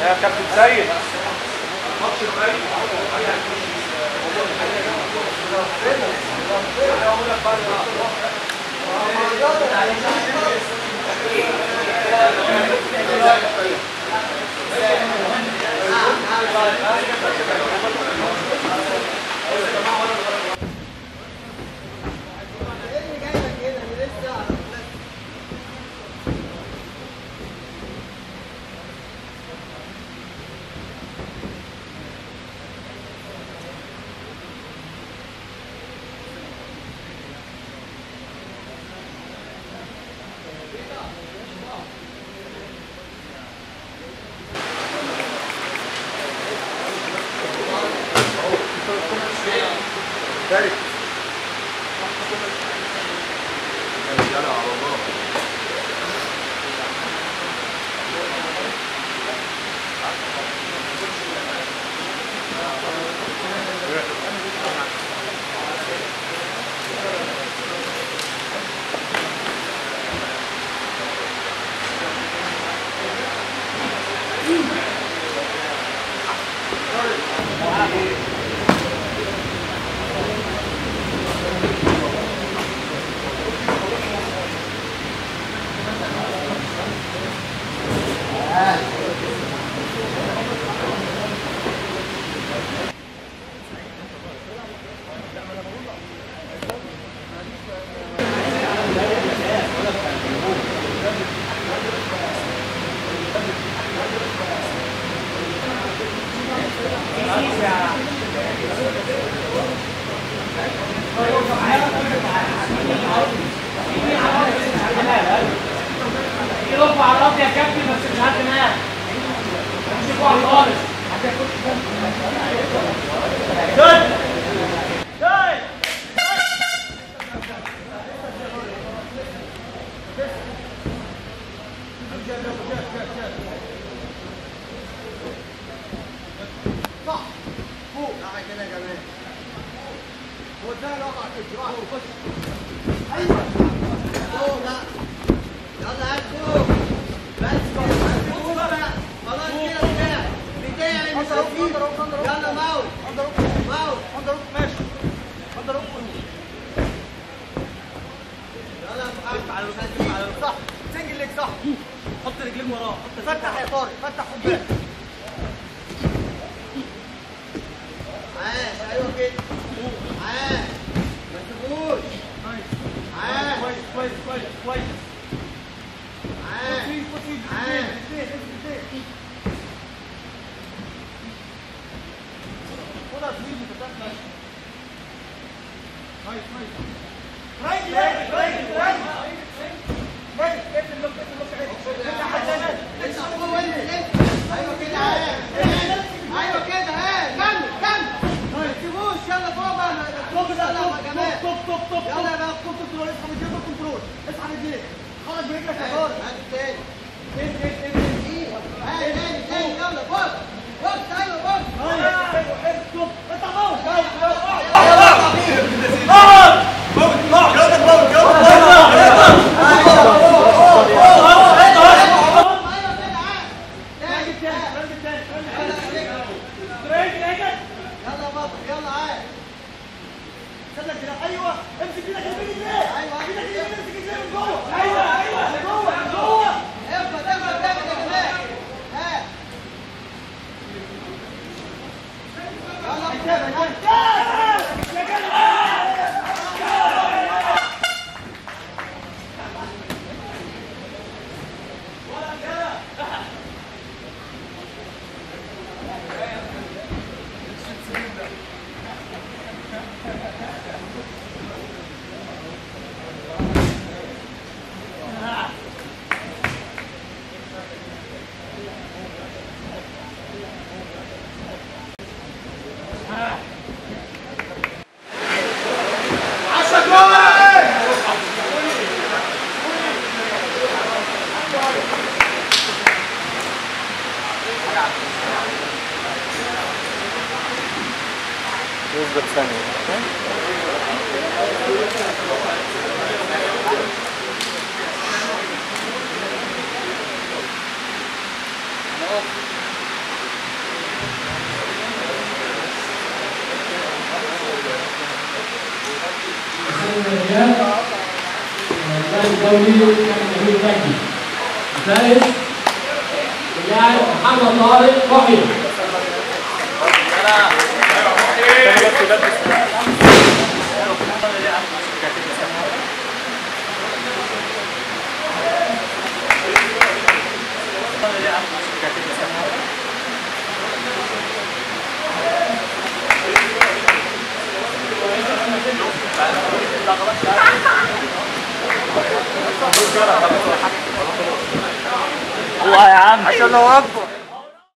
يا كابتن سيد يقف على الارض يا كابتن بس مش حد معاه مش يقع خالص جد جد صح فوق لا كده يا جماعه وده لو على الجراح وخش ايوه فوق لا يلا هات فوق بس كده فوق بقى خلاص كده بتاع بتاعي مش هسيب يلا ماوس ماوس ماشي يلا يا محمد على صح سنجل لك صح حط رجليك وراه فتح يا طارق فتح خد بالك عاش ايوه كده عاش ما تسيبوش عاش كويس كويس كويس كويس عاش عاش خدها تسويق متكتل كويس كويس رايت رايت رايت رايت رايت اقفل اللوك اقفل اللوك افتح ايوه كده عاش ايوه كده ها كمل كمل ما تسيبوش يلا فوق بقى فوق يلا يا جماعه طب طب طب يلا بقى خد كنترول اسحب رجليك كنترول اسحب رجليك خرج برجلك يا طارق هات تاني تاني تاني تاني هات تاني تاني يلا بص بص ايوه بص ايوه كده عاد تاني تاني يلا رجلك يلا بطل يلا عاد استنى كده ايوه امسك ايدك اليمين ازاي ايوه ايدك اليمين امسك ازاي من جوه ايوه ايوه من جوه من جوه افضل افضل افضل يا جماعه ها يلا يثبت ثانية وليد كابتن نبيل مجدي الفائز اللاعب محمد طارق وحيد والله يا عم عشان هو اكبر